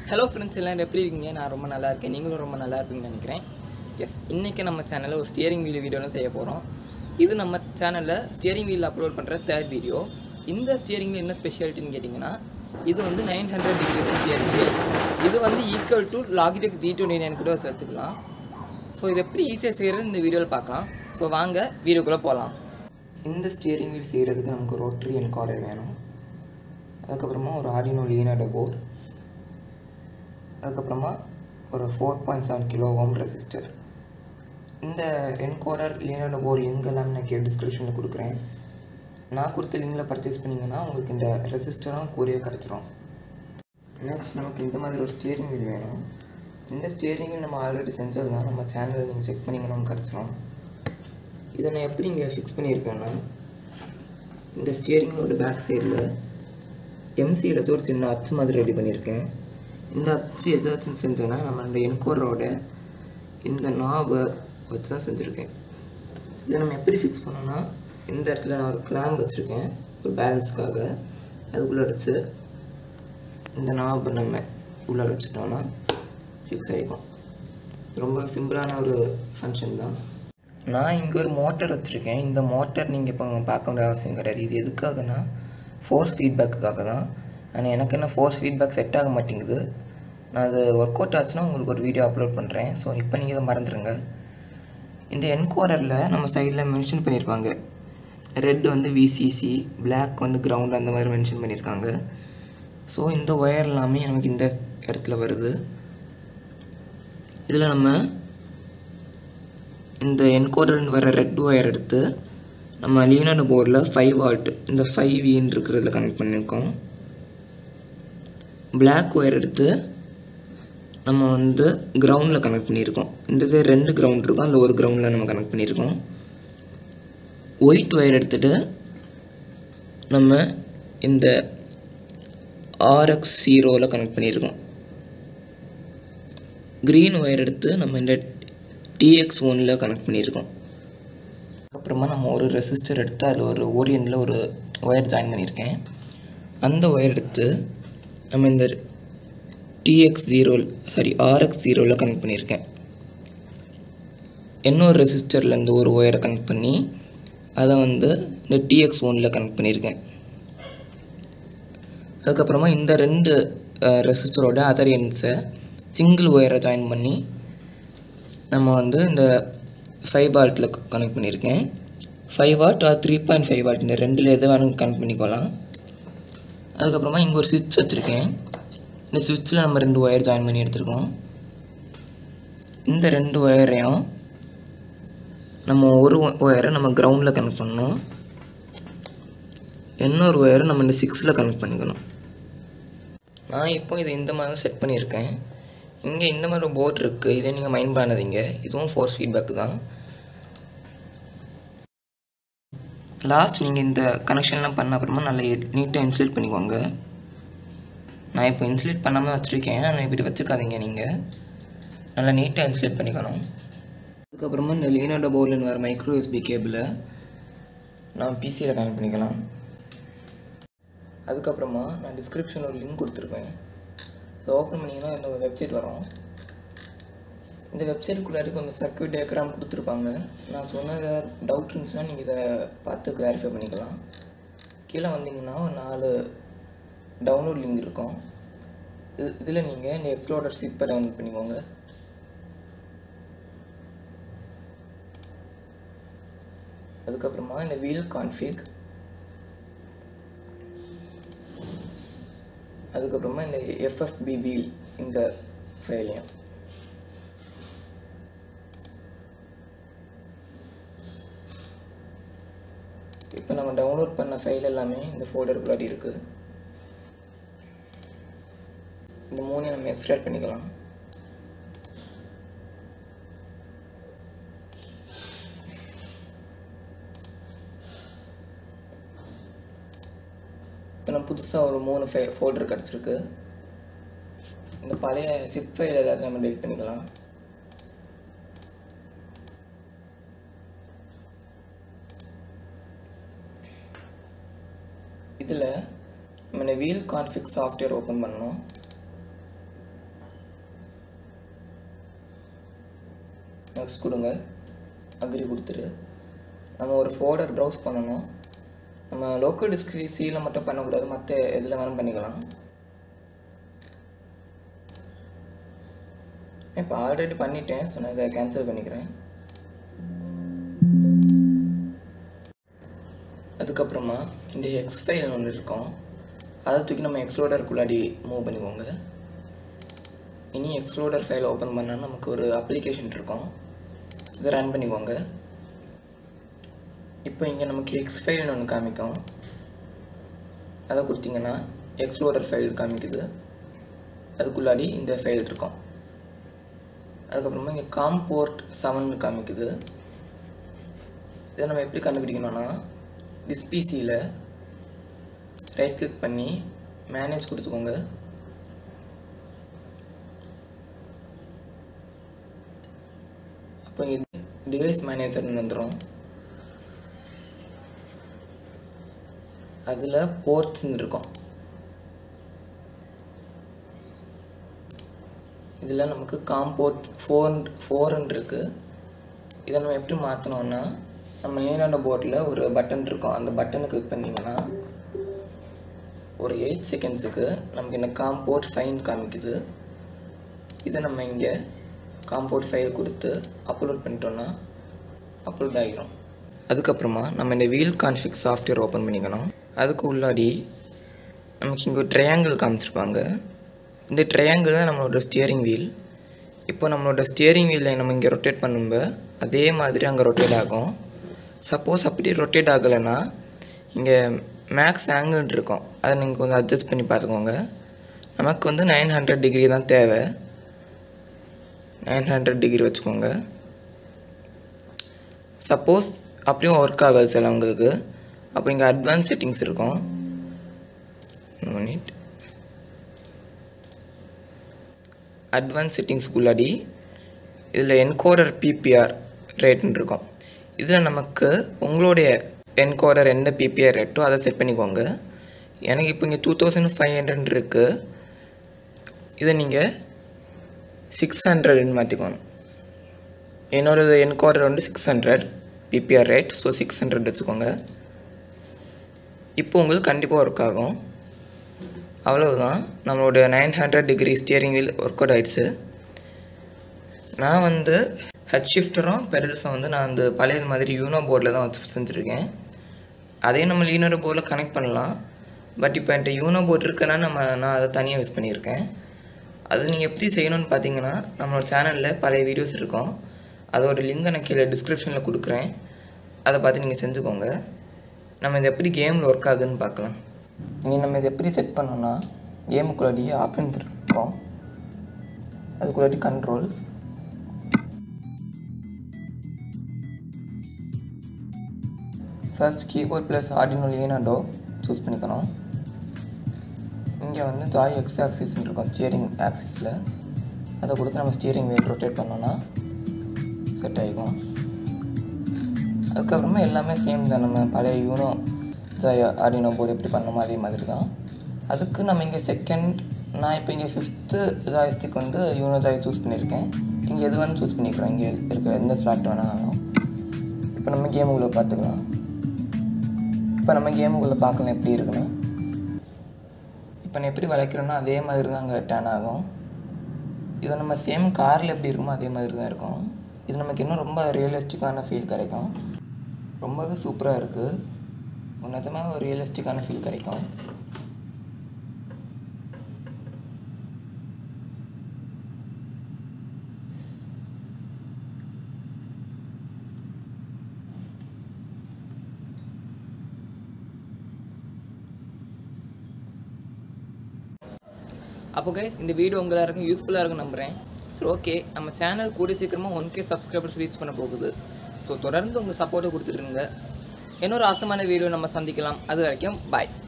hello friends எல்லாம் எப்படி இருக்கீங்க நான் ரொம்ப நல்லா இருக்கேன் நீங்களும் ரொம்ப நல்லா இருப்பீங்கன்னு நினைக்கிறேன் எஸ் இன்றைக்கி நம்ம சேனலில் ஒரு ஸ்டியரிங் வீல் வீடியோலாம் செய்ய போகிறோம் இது நம்ம சேனலில் ஸ்டியரிங் வீல் அப்லோட் பண்ணுற தேர்ட் வீடியோ இந்த ஸ்டியரிங் வீல் என்ன ஸ்பெஷாலிட்டின்னு கேட்டிங்கன்னா இது வந்து nine hundred degrees steering wheel இது வந்து equal to Logitech G twenty nine கூட வச்சு வச்சுக்கலாம் ஸோ இது எப்படி ஈஸியாக செய்கிறது இந்த வீடியோவில் பார்க்கலாம் ஸோ வாங்க வீடியோக்குள்ளே போகலாம் இந்த ஸ்டியரிங் வீல் செய்கிறதுக்கு நமக்கு ரோட்ரி அண்ட் கார்டர் வேணும் அதுக்கப்புறமா ஒரு ஆடினோ லீனாடோ போர்ட் அதுக்கப்புறமா ஒரு four point seven kilo ohm resistor இந்த என்கோடர் லியனோட போர்ட் லிங்க் எல்லாமே நான் கீழே டிஸ்கிரிப்ஷனில் கொடுக்குறேன் நான் கொடுத்த லிங்கில் பர்ச்சேஸ் பண்ணிங்கன்னா உங்களுக்கு இந்த ரெசிஸ்டரும் கூறிய கிடச்சிரும் நெக்ஸ்ட் நமக்கு இந்த மாதிரி ஒரு ஸ்டியரிங் வீல் வேணும் இந்த ஸ்டியரிங் வீல் நம்ம ஆல்ரெடி செஞ்சது தான் நம்ம சேனலில் நீங்கள் செக் பண்ணிங்கன்னா நமக்கு கிடச்சிரும் இதை நான் எப்படி இங்கே ஃபிக்ஸ் பண்ணியிருக்கேன்னா இந்த ஸ்டியரிங்கோட பேக் சைடில் எம்சியில் வச்சு ஒரு சின்ன அச்சு மாதிரி ரெடி பண்ணியிருக்கேன் இந்த அச்சு எதை வச்சு செஞ்சேன்னா நம்ம இந்த என்கோரோட இந்த நாபை வச்சு தான் செஞ்சுருக்கேன் இதை நம்ம எப்படி ஃபிக்ஸ் பண்ணோன்னா இந்த இடத்துல நான் ஒரு கிளாம்ப் வச்சுருக்கேன் ஒரு பேலன்ஸுக்காக அதுக்குள்ளே வச்சு இந்த நாபை நம்ம உள்ளே வச்சுட்டோன்னா ஃபிக்ஸ் ஆகிக்கும் ரொம்ப சிம்பிளான ஒரு ஃபங்க்ஷன் தான் நான் இங்கே ஒரு மோட்டர் வச்சுருக்கேன் இந்த மோட்டர் நீங்கள் இப்போ பார்க்க வேண்டிய அவசியம் கிடையாது இது எதுக்காகனா ஃபோர்ஸ் ஃபீட்பேக்குக்காக தான் ஆனால் எனக்கு என்ன ஃபோர்ஸ் ஃபீட்பேக் செட் ஆக மாட்டேங்குது நான் அது ஒர்க் அவுட் ஆச்சுன்னா உங்களுக்கு ஒரு வீடியோ அப்லோட் பண்ணுறேன் ஸோ இப்போ நீங்கள் இதை மறந்துடுங்க இந்த என்கோடரில் நம்ம சைடில் மென்ஷன் பண்ணியிருப்பாங்க ரெட் வந்து விசிசி பிளாக் வந்து கிரவுண்ட் அந்த மாதிரி மென்ஷன் பண்ணியிருக்காங்க ஸோ இந்த ஒயர் எல்லாமே நமக்கு இந்த இடத்துல வருது இதில் நம்ம இந்த என்கோடர் வர ரெட் ஒயர் எடுத்து நம்ம லீனோட போர்டில் ஃபைவ் வால்ட் இந்த ஃபைவ் வின்னு இருக்கிறதுல கனெக்ட் பண்ணியிருக்கோம் பிளாக் ஒயர் எடுத்து நம்ம வந்து கிரவுண்டில் கனெக்ட் பண்ணியிருக்கோம் இந்த சைடு ரெண்டு கிரவுண்ட் இருக்கும் அதில் ஒரு கிரவுண்டில் நம்ம கனெக்ட் பண்ணியிருக்கோம் ஒயிட் ஒயர் எடுத்துகிட்டு நம்ம இந்த ஆர்எக்ஸ் ஜீரோவில் கனெக்ட் பண்ணியிருக்கோம் க்ரீன் ஒயர் எடுத்து நம்ம இந்த டிஎக்ஸ் ஒனில் கனெக்ட் பண்ணியிருக்கோம் அப்புறமா நம்ம ஒரு ரெசிஸ்டர் எடுத்து அதில் ஒரு ஓரியனில் ஒரு ஒயர் ஜாயின் பண்ணியிருக்கேன் அந்த ஒயர் எடுத்து நம்ம இந்த டிஎக்ஸ் ஜீரோ சாரி ஆர்எக்ஸ் ஜீரோவில் கனெக்ட் பண்ணியிருக்கேன் இன்னொரு ரெசிஸ்டர்லேருந்து ஒரு ஒயரை கனெக்ட் பண்ணி அதை வந்து இந்த டிஎக்ஸ் ஒனில் கனெக்ட் பண்ணியிருக்கேன் அதுக்கப்புறமா இந்த ரெண்டு ரெசிஸ்டரோட அதர் எண்ட்ஸை சிங்கிள் ஒயரை ஜாயின் பண்ணி நம்ம வந்து இந்த ஃபைவ் வால்ட்டில் கனெக்ட் பண்ணியிருக்கேன் five volt or three point five volt இந்த ரெண்டில் எது வேணும் கனெக்ட் பண்ணிக்கலாம் அதுக்கப்புறமா இங்கே ஒரு சுவிட்ச் வச்சுருக்கேன் இந்த சுவிட்சில் நம்ம ரெண்டு ஒயர் ஜாயின் பண்ணி எடுத்துருக்கோம் இந்த ரெண்டு ஒயரையும் நம்ம ஒரு ஒயரை நம்ம கிரவுண்டில் கனெக்ட் பண்ணணும் இன்னொரு ஒயரை நம்ம இந்த சிக்ஸில் கனெக்ட் பண்ணிக்கணும் நான் இப்போ இதை இந்த மாதிரி தான் செட் பண்ணியிருக்கேன் இங்கே இந்த மாதிரி ஒரு போர்ட் இருக்குது இதை நீங்கள் மைண்ட் பண்ணாதீங்க இதுவும் ஃபோர்ஸ் ஃபீட்பேக் தான் லாஸ்ட் நீங்கள் இந்த கனெக்ஷன்லாம் பண்ண அப்புறமா நல்லா நீட்டாக இன்சுலேட் பண்ணிக்கோங்க நான் இப்போ இன்சுலேட் பண்ணாமல் வச்சுருக்கேன் ஆனால் இப்படி வச்சுக்காதீங்க நீங்கள் நல்லா நீட்டாக இன்சுலேட் பண்ணிக்கணும் அதுக்கப்புறமா இந்த லீனோட போர்டில் வர மைக்ரோ யூஎஸ்பி கேபிளை நான் பிசியில் கனெக்ட் பண்ணிக்கலாம் அதுக்கப்புறமா நான் டிஸ்கிரிப்ஷனில் ஒரு லிங்க் கொடுத்துருப்பேன் அதை ஓப்பன் பண்ணிங்கன்னா இந்த வெப்சைட் வரும் இந்த வெப்சைட்டுக்குள்ளாடி கொஞ்சம் சர்க்கியூட் டயக்ராம் கொடுத்துருப்பாங்க நான் சொன்னதை டவுட் இருந்துச்சுன்னா நீங்கள் இதை பார்த்து கிளாரிஃபை பண்ணிக்கலாம் கீழே வந்தீங்கன்னா ஒரு நாலு டவுன்லோட் லிங்க் இருக்கும் இது இதில் நீங்கள் இந்த எக்ஸ்ப்ளோரர் சிப்பை டவுன்லோட் பண்ணிக்கோங்க அதுக்கப்புறமா இந்த வீல் கான்ஃபிக் அதுக்கப்புறமா இந்த எஃப்எஃப்பி வீல் இந்த ஃபைலையும் இப்போ நம்ம டவுன்லோட் பண்ண ஃபைல் எல்லாமே இந்த ஃபோல்டருக்குள்ளாடி இருக்குது இந்த மூணையும் நம்ம எக்ஸ்ட்ராக்ட் பண்ணிக்கலாம் இப்போ நம்ம புதுசாக ஒரு மூணு ஃபை ஃபோல்டர் கிடச்சிருக்கு இந்த பழைய சிப் ஃபைல் எல்லாத்தையும் நம்ம டெலிட் பண்ணிக்கலாம் இதில் நம்ம இந்த வீல் கான்ஃபிக் சாஃப்ட்வேர் ஓப்பன் பண்ணணும் நெக்ஸ்ட் கொடுங்க அக்ரி கொடுத்துரு நம்ம ஒரு ஃபோல்டர் ப்ரௌஸ் பண்ணணும் நம்ம லோக்கல் டிஸ்க் சியில் மட்டும் பண்ணக்கூடாது மற்ற எதில் வேணும் பண்ணிக்கலாம் இப்போ ஆல்ரெடி பண்ணிட்டேன் ஸோ நான் இதை கேன்சல் பண்ணிக்கிறேன் அதுக்கப்புறமா இந்த எக்ஸ் ஃபைல் ஒன்று இருக்கும் அதை தூக்கி நம்ம எக்ஸ்லோடருக்குள்ளாடி மூவ் பண்ணிக்கோங்க இனி எக்ஸ்லோடர் ஃபைல் ஓப்பன் பண்ணால் நமக்கு ஒரு அப்ளிகேஷன் இருக்கும் இதை ரன் பண்ணிக்கோங்க இப்போ இங்கே நமக்கு எக்ஸ் ஃபைல்னு ஒன்று காமிக்கும் அதை கொடுத்தீங்கன்னா எக்ஸ்லோடர் ஃபைல் காமிக்குது அதுக்குள்ளாடி இந்த ஃபைல் இருக்கும் அதுக்கப்புறமா இங்கே காம்போர்ட் செவன் காமிக்குது இதை நம்ம எப்படி கண்டுபிடிக்கணும்னா டிஸ்பிசியில் ரைட் கிளிக் பண்ணி மேனேஜ் கொடுத்துக்கோங்க அப்போ இங்கே டிவைஸ் மேனேஜர்னு வந்துடும் அதில் போர்ட்ஸ்ன்னு இருக்கும் இதில் நமக்கு காம்போர்ட் ஃபோர் ஃபோர்ன்னு இருக்குது இதை நம்ம எப்படி மாற்றணும்னா நம்ம லினோட போர்டில் ஒரு பட்டன் இருக்கும் அந்த பட்டனை கிளிக் பண்ணிங்கன்னா ஒரு எயிட் செகண்ட்ஸுக்கு நமக்கு இந்த காம்போர்ட் ஃபைன் காமிக்குது இதை நம்ம இங்கே காம்போர்ட் ஃபைல் கொடுத்து அப்லோட் பண்ணிட்டோன்னா அப்லோட் ஆகிரும் அதுக்கப்புறமா நம்ம இந்த வீல் கான்ஃபிக் சாஃப்ட்வேர் ஓப்பன் பண்ணிக்கணும் அதுக்கு உள்ளாடி நமக்கு இங்கே ஒரு ட்ரையாங்கிள் காமிச்சிருப்பாங்க இந்த ட்ரையாங்கிள் தான் நம்மளோட ஸ்டியரிங் வீல் இப்போ நம்மளோட ஸ்டியரிங் வீலை நம்ம இங்கே ரொட்டேட் பண்ணும்போது அதே மாதிரி அங்கே ரொட்டேட் ஆகும் சப்போஸ் அப்படி ரொட்டேட் ஆகலைன்னா இங்கே மேக்ஸ் ஆங்கிள் இருக்கும் அதை நீங்கள் கொஞ்சம் அட்ஜஸ்ட் பண்ணி பார்த்துக்கோங்க நமக்கு வந்து நைன் ஹண்ட்ரட் டிகிரி தான் தேவை நைன் ஹண்ட்ரட் டிகிரி வச்சுக்கோங்க சப்போஸ் அப்படியும் ஒர்க் ஆகாது சிலவங்களுக்கு அப்போ இங்கே அட்வான்ஸ் செட்டிங்ஸ் இருக்கும் மினிட் அட்வான்ஸ் செட்டிங்ஸ்க்குள்ளாடி இதில் என்கோடர் பிபிஆர் ரேட்னு இருக்கும் இதில் நமக்கு உங்களுடைய என்கோடர் எந்த பிபிஆர் ரேட்டோ அதை செட் பண்ணிக்கோங்க எனக்கு இப்போ இங்கே டூ தௌசண்ட் ஃபைவ் ஹண்ட்ரட் இருக்குது இதை நீங்கள் சிக்ஸ் ஹண்ட்ரட்னு மாற்றிக்கணும் என்னோட என்கோடர் வந்து six hundred PPR rate so six hundred வச்சுக்கோங்க இப்போ உங்களுக்கு கண்டிப்பாக ஒர்க் ஆகும் அவ்வளவுதான் நம்மளோட nine hundred degree steering wheel work out ஆயிடுச்சு நான் வந்து ஹெட் ஷிஃப்டரும் பெடல்ஸும் வந்து நான் வந்து பழைய மாதிரி யூனோ போர்டில் தான் வச்சு செஞ்சுருக்கேன் அதே நம்ம லீனோட போர்டில் கனெக்ட் பண்ணலாம் பட் இப்போ என்கிட்ட யூனோ போர்டு இருக்கனா நம்ம நான் அதை தனியாக யூஸ் பண்ணியிருக்கேன் அது நீங்கள் எப்படி செய்யணும்னு பார்த்தீங்கன்னா நம்மளோட சேனலில் பழைய வீடியோஸ் இருக்கும் அதோட லிங்கை நான் கீழே டிஸ்கிரிப்ஷனில் கொடுக்குறேன் அதை பார்த்து நீங்கள் செஞ்சுக்கோங்க நம்ம இது எப்படி கேமில் ஒர்க் ஆகுதுன்னு பார்க்கலாம் இனி நம்ம இதை எப்படி செட் பண்ணோம்னா கேமுக்குள்ளாடி ஆப்ஷன்ஸ் இருக்கும் அதுக்குள்ளாடி controls first keyboard plus Arduino Leonardo choose பண்ணிக்கணும் இங்கே வந்து ஜாய் எக்ஸ் ஆக்சிஸ்ன்னு இருக்கும் ஸ்டியரிங் ஆக்சிஸில் அதை கொடுத்து நம்ம ஸ்டியரிங் வீல் ரொட்டேட் பண்ணோன்னா செட் ஆகிக்கும் அதுக்கப்புறமா எல்லாமே சேம் தான் நம்ம பழைய யூனோ ஜாய் ஆர்டினோ போர்டு எப்படி பண்ணோமோ அதே மாதிரி தான் அதுக்கு நம்ம இங்கே செகண்ட் நான் இப்போ இங்கே ஃபிஃப்த்து ஜாய்ஸ்டிக் வந்து யூனோ ஜாய் சூஸ் பண்ணியிருக்கேன் இங்கே எது வேணும் சூஸ் பண்ணிக்கிறேன் இங்கே இருக்கிற எந்த ஸ்லாட் வேணாலும் இப்போ நம்ம கேமுக்குள்ளே பார்த்துக்கலாம் இப்போ நம்ம கேமுக்குள்ளே பார்க்கலாம் எப்படி இருக்குன்னு இப்போ நான் எப்படி வளைக்கிறோன்னா அதே மாதிரி தான் அங்கே டேன் ஆகும் இதை நம்ம சேம் காரில் எப்படி இருக்குமோ அதே மாதிரி தான் இருக்கும் இது நமக்கு இன்னும் ரொம்ப ரியலிஸ்டிக்கான ஃபீல் கிடைக்கும் ரொம்பவே சூப்பராக இருக்குது நிஜமாக ஒரு ரியலிஸ்டிக்கான ஃபீல் கிடைக்கும் அப்போ கைஸ் இந்த வீடியோ உங்க எல்லாருக்கும் யூஸ்ஃபுல்லாக இருக்கும் நம்புகிறேன் சரி ஓகே நம்ம சேனல் கூடிய சீக்கிரமாக ஒன் கே சப்ஸ்கிரைபர்ஸ் ரீச் பண்ண போகுது ஸோ தொடர்ந்து உங்கள் சப்போர்ட்டை கொடுத்துருங்க இன்னொரு ஆசமான வீடியோ நம்ம சந்திக்கலாம் அது வரைக்கும் பாய்